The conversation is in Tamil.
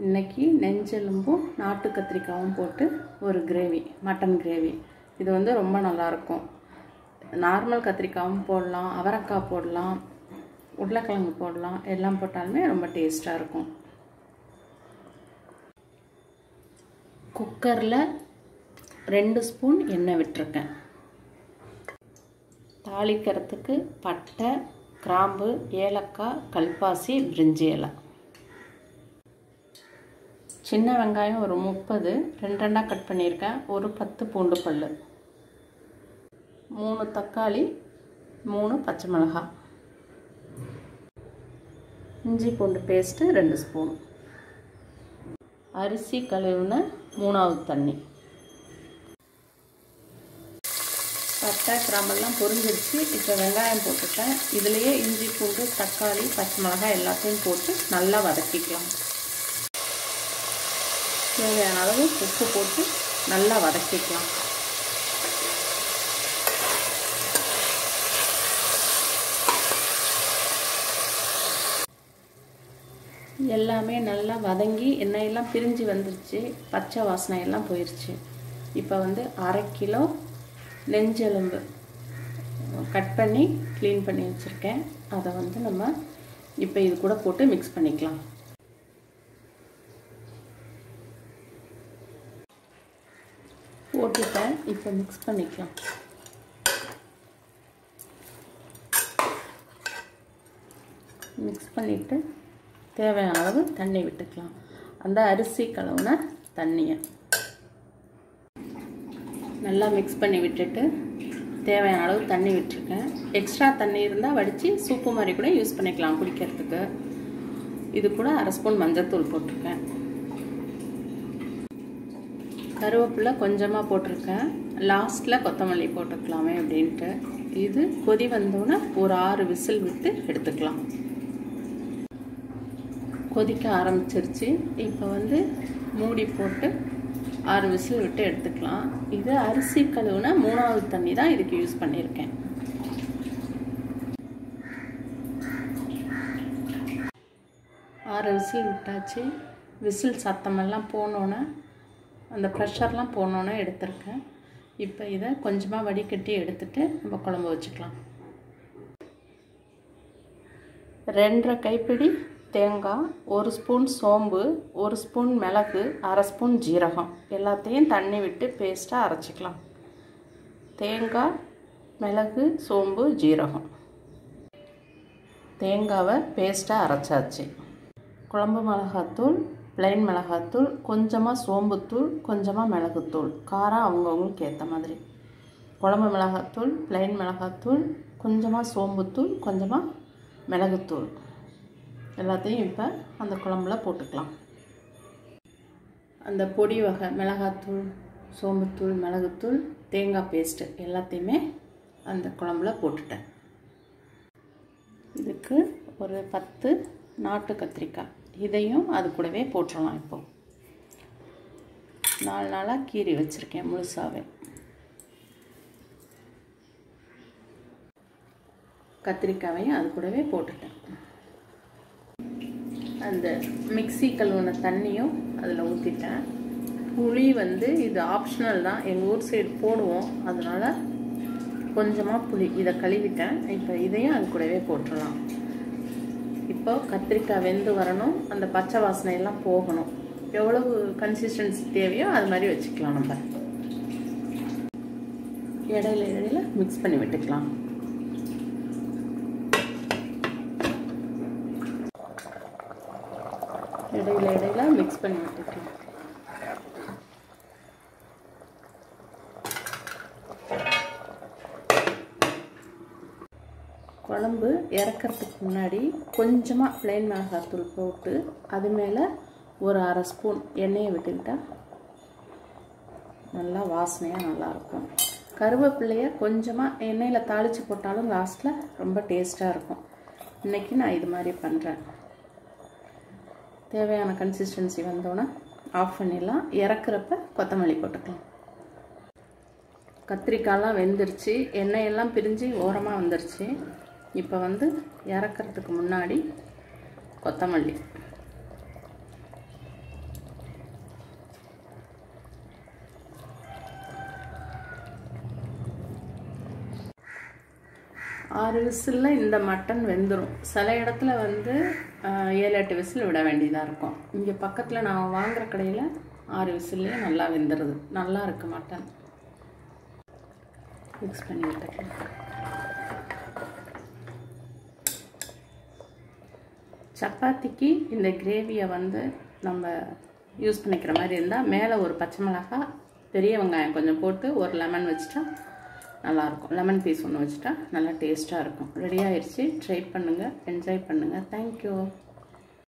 இன்னைக்கு நெஞ்செலும்பும் நாட்டு கத்திரிக்காயும் போட்டு ஒரு கிரேவி மட்டன் கிரேவி இது வந்து ரொம்ப நல்லாயிருக்கும் நார்மல் கத்திரிக்காயும் போடலாம் அவரைக்காய் போடலாம் உருளைக்கிழங்கு போடலாம் எல்லாம் போட்டாலுமே ரொம்ப டேஸ்ட்டாக இருக்கும் குக்கரில் ரெண்டு ஸ்பூன் எண்ணெய் விட்டுருக்கேன் தாளிக்கிறதுக்கு பட்டை கிராம்பு ஏலக்காய் கல்பாசி பிரிஞ்சி இலை சின்ன வெங்காயம் ஒரு முப்பது ரெண்டு ரெண்டாக கட் பண்ணியிருக்கேன் ஒரு பத்து பூண்டு பல் மூணு தக்காளி மூணு பச்சை மிளகாய் இஞ்சி பூண்டு பேஸ்ட்டு ரெண்டு ஸ்பூன் அரிசி கழுவுன மூணாவது தண்ணி பட்டை கிராம்பெல்லாம் பொரிஞ்சிருச்சு இப்போ வெங்காயம் போட்டுட்டேன் இதுலேயே இஞ்சி பூண்டு தக்காளி பச்சை மிளகாய் எல்லாத்தையும் போட்டு நல்லா வதக்கிக்கலாம் தேவையான அளவு உப்பு போட்டு நல்லா வதக்கிக்கலாம் எல்லாமே நல்லா வதங்கி எண்ணெயெல்லாம் பிரிஞ்சு வந்துருச்சு பச்சை வாசனை எல்லாம் போயிடுச்சு இப்போ வந்து அரை கிலோ நெஞ்செலும்பு கட் பண்ணி க்ளீன் பண்ணி வச்சுருக்கேன் அதை வந்து நம்ம இப்போ இது கூட போட்டு மிக்ஸ் பண்ணிக்கலாம் போட்டுட்டேன் இப்போ மிக்ஸ் பண்ணிக்கலாம் மிக்ஸ் பண்ணிவிட்டு தேவையான அளவு தண்ணி விட்டுக்கலாம் அந்த அரிசி கலவுன தண்ணியை நல்லா மிக்ஸ் பண்ணி விட்டுட்டு தேவையான அளவு தண்ணி விட்டுருக்கேன் எக்ஸ்ட்ரா தண்ணி இருந்தால் வடித்து சூப்பு மாதிரி கூட யூஸ் பண்ணிக்கலாம் குடிக்கிறதுக்கு இது கூட அரை ஸ்பூன் மஞ்சத்தூள் போட்டிருக்கேன் கருவேப்பிலை கொஞ்சமாக போட்டிருக்கேன் லாஸ்ட்டில் கொத்தமல்லி போட்டுக்கலாமே அப்படின்ட்டு இது கொதி வந்தோன்னே ஒரு ஆறு விசில் விட்டு எடுத்துக்கலாம் கொதிக்க ஆரம்பிச்சிருச்சு இப்போ வந்து மூடி போட்டு ஆறு விசில் விட்டு எடுத்துக்கலாம் இது அரிசி கழுவுனா மூணாவது தண்ணி தான் இதுக்கு யூஸ் பண்ணியிருக்கேன் ஆறு விசில் விட்டாச்சு விசில் சத்தமெல்லாம் போனோன்னே அந்த ப்ரெஷர்லாம் போனோன்னே எடுத்திருக்கேன் இப்போ இதை கொஞ்சமாக வடிகட்டி எடுத்துட்டு நம்ம குழம்பு வச்சுக்கலாம் ரெண்டரை கைப்பிடி தேங்காய் ஒரு ஸ்பூன் சோம்பு ஒரு ஸ்பூன் மிளகு அரை ஸ்பூன் ஜீரகம் எல்லாத்தையும் தண்ணி விட்டு பேஸ்ட்டாக அரைச்சிக்கலாம் தேங்காய் மிளகு சோம்பு ஜீரகம் தேங்காவை பேஸ்ட்டாக அரைச்சாச்சு குழம்பு மிளகாத்தூள் ப்ளைன் மிளகாத்தூள் கொஞ்சமாக சோம்புத்தூள் கொஞ்சமாக மிளகுத்தூள் காரம் அவங்கவுங்களுக்கு ஏற்ற மாதிரி குழம்பு மிளகாத்தூள் ப்ளைன் மிளகாத்தூள் கொஞ்சமாக சோம்புத்தூள் கொஞ்சமாக மிளகுத்தூள் எல்லாத்தையும் இப்போ அந்த குழம்புல போட்டுக்கலாம் அந்த பொடி வகை மிளகாத்தூள் சோம்புத்தூள் மிளகுத்தூள் தேங்காய் பேஸ்ட்டு எல்லாத்தையுமே அந்த குழம்புல போட்டுட்டேன் இதுக்கு ஒரு பத்து நாட்டு கத்திரிக்காய் இதையும் அது கூடவே போட்டுடலாம் இப்போ நாலு நாளாக கீறி வச்சுருக்கேன் முழுசாகவே கத்திரிக்காவையும் அது கூடவே போட்டுட்டேன் அந்த மிக்சி கழுவுன தண்ணியும் அதில் ஊற்றிட்டேன் புளி வந்து இது ஆப்ஷனல் தான் எங்கள் ஊர் சைடு போடுவோம் அதனால் கொஞ்சமாக புளி இதை கழுவிட்டேன் இப்போ இதையும் அது கூடவே போட்டுடலாம் இப்போ கத்திரிக்காய் வெந்து வரணும் அந்த பச்சை வாசனை எல்லாம் போகணும் எவ்வளவு கன்சிஸ்டன்சி தேவையோ அது மாதிரி வச்சுக்கலாம் நம்ம இடையில இடையில மிக்ஸ் பண்ணி விட்டுக்கலாம் இடையில இடையில மிக்ஸ் பண்ணி விட்டுக்கலாம் குழம்பு இறக்கிறதுக்கு முன்னாடி கொஞ்சமாக ப்ளைன் மிளகாத்தூள் போட்டு அது மேலே ஒரு அரை ஸ்பூன் எண்ணெயை விட்டுக்கிட்டா நல்லா வாசனையாக நல்லாயிருக்கும் கருவேப்பிள்ளைய கொஞ்சமாக எண்ணெயில் தாளித்து போட்டாலும் லாஸ்ட்டில் ரொம்ப டேஸ்ட்டாக இருக்கும் இன்றைக்கி நான் இது மாதிரி பண்ணுறேன் தேவையான கன்சிஸ்டன்சி வந்தோன்னே ஆஃப் பண்ணிடலாம் இறக்குறப்ப கொத்தமல்லி போட்டுக்கலாம் கத்திரிக்காயெலாம் வெந்துருச்சு எண்ணெயெல்லாம் பிரிஞ்சு ஓரமாக வந்துருச்சு இப்போ வந்து இறக்கிறதுக்கு முன்னாடி கொத்தமல்லி ஆறு விசிலில் இந்த மட்டன் வெந்துடும் சில இடத்துல வந்து ஆஹ், ஏழு எட்டு விசில் விட வேண்டியதாக இருக்கும் இங்கே பக்கத்தில் நான் வாங்குற கடையில் ஆறு விசில்லே நல்லா வெந்துடுது நல்லா இருக்கு மட்டன் மிக்ஸ் பண்ணி விட்டுக்கலாம் சப்பாத்திக்கு இந்த கிரேவியை வந்து நம்ம யூஸ் பண்ணிக்கிற மாதிரி இருந்தால் மேலே ஒரு பச்சை மிளகாய் பெரிய வெங்காயம் கொஞ்சம் போட்டு ஒரு லெமன் வச்சுட்டா நல்லாயிருக்கும் லெமன் பீஸ் ஒன்று வச்சுட்டா நல்லா டேஸ்ட்டாக இருக்கும் ரெடி ஆயிடுச்சு ட்ரை பண்ணுங்கள் என்ஜாய் பண்ணுங்கள் தேங்க்யூ